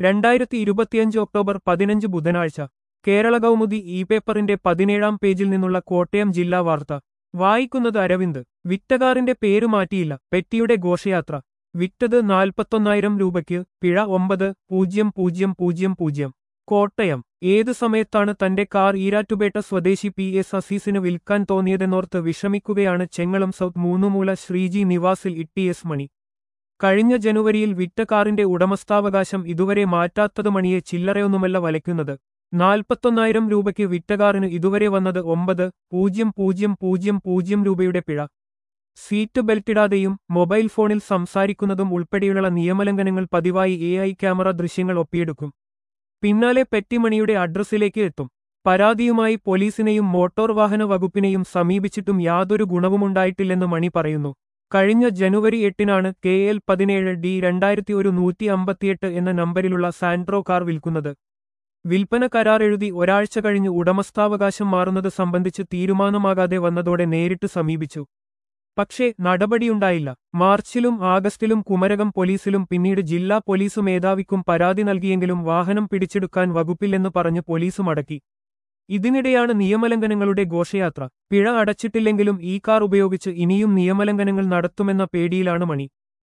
രണ്ടായിരത്തി ഇരുപത്തിയഞ്ച് ഒക്ടോബർ പതിനഞ്ച് ബുധനാഴ്ച കേരള കൗമുദി ഇ പേപ്പറിന്റെ പതിനേഴാം പേജിൽ നിന്നുള്ള കോട്ടയം ജില്ലാ വാർത്ത വായിക്കുന്നത് അരവിന്ദ് വിറ്റകാറിന്റെ പേരു മാറ്റിയില്ല പെറ്റിയുടെ ഘോഷയാത്ര വിറ്റത് നാൽപ്പത്തൊന്നായിരം രൂപയ്ക്ക് പിഴ ഒമ്പത് പൂജ്യം പൂജ്യം പൂജ്യം പൂജ്യം കോട്ടയം ഏതു സമയത്താണ് തന്റെ കാർ ഈരാറ്റുപേട്ട സ്വദേശി പി എസ് അസീസിന് വിൽക്കാൻ തോന്നിയതെന്നോർത്ത് വിഷമിക്കുകയാണ് ചെങ്ങളം സൗത്ത് മൂന്നുമൂല ശ്രീജി നിവാസിൽ ഇ എസ് മണി കഴിഞ്ഞ ജനുവരിയിൽ വിറ്റ കാറിന്റെ ഉടമസ്ഥാവകാശം ഇതുവരെ മാറ്റാത്തത് മണിയെ ചില്ലറയൊന്നുമല്ല വലയ്ക്കുന്നത് നാൽപ്പത്തൊന്നായിരം രൂപയ്ക്ക് വിറ്റ കാറിന് ഇതുവരെ വന്നത് ഒമ്പത് പൂജ്യം പൂജ്യം പൂജ്യം പൂജ്യം രൂപയുടെ പിഴ സീറ്റ് ബെൽറ്റിടാതെയും മൊബൈൽ ഫോണിൽ സംസാരിക്കുന്നതും ഉൾപ്പെടെയുള്ള നിയമലംഘനങ്ങൾ പതിവായി എ ഐ ക്യാമറ ദൃശ്യങ്ങൾ ഒപ്പിയെടുക്കും പിന്നാലെ പെറ്റിമണിയുടെ അഡ്രസ്സിലേക്ക് എത്തും പരാതിയുമായി പോലീസിനെയും മോട്ടോർ വാഹന വകുപ്പിനെയും സമീപിച്ചിട്ടും യാതൊരു ഗുണവുമുണ്ടായിട്ടില്ലെന്ന് മണി പറയുന്നു കഴിഞ്ഞ ജനുവരി എട്ടിനാണ് കെ എൽ പതിനേഴ് ഡി രണ്ടായിരത്തി ഒരു നൂറ്റി അമ്പത്തിയെട്ട് എന്ന നമ്പരിലുള്ള സാൻഡ്രോ കാർ വിൽക്കുന്നത് വിൽപ്പന കരാർ എഴുതി ഒരാഴ്ച കഴിഞ്ഞ് ഉടമസ്ഥാവകാശം മാറുന്നത് സംബന്ധിച്ച് തീരുമാനമാകാതെ വന്നതോടെ നേരിട്ട് സമീപിച്ചു പക്ഷേ നടപടിയുണ്ടായില്ല മാർച്ചിലും ആഗസ്റ്റിലും കുമരകം പോലീസിലും പിന്നീട് ജില്ലാ പോലീസ് മേധാവിക്കും പരാതി നൽകിയെങ്കിലും വാഹനം പിടിച്ചെടുക്കാൻ വകുപ്പില്ലെന്ന് പറഞ്ഞ് പോലീസ് മടക്കി ഇതിനിടെയാണ് നിയമലംഘനങ്ങളുടെ ഘോഷയാത്ര പിഴ അടച്ചിട്ടില്ലെങ്കിലും ഈ കാർ ഉപയോഗിച്ച് ഇനിയും നിയമലംഘനങ്ങൾ നടത്തുമെന്ന പേടിയിലാണ് മണി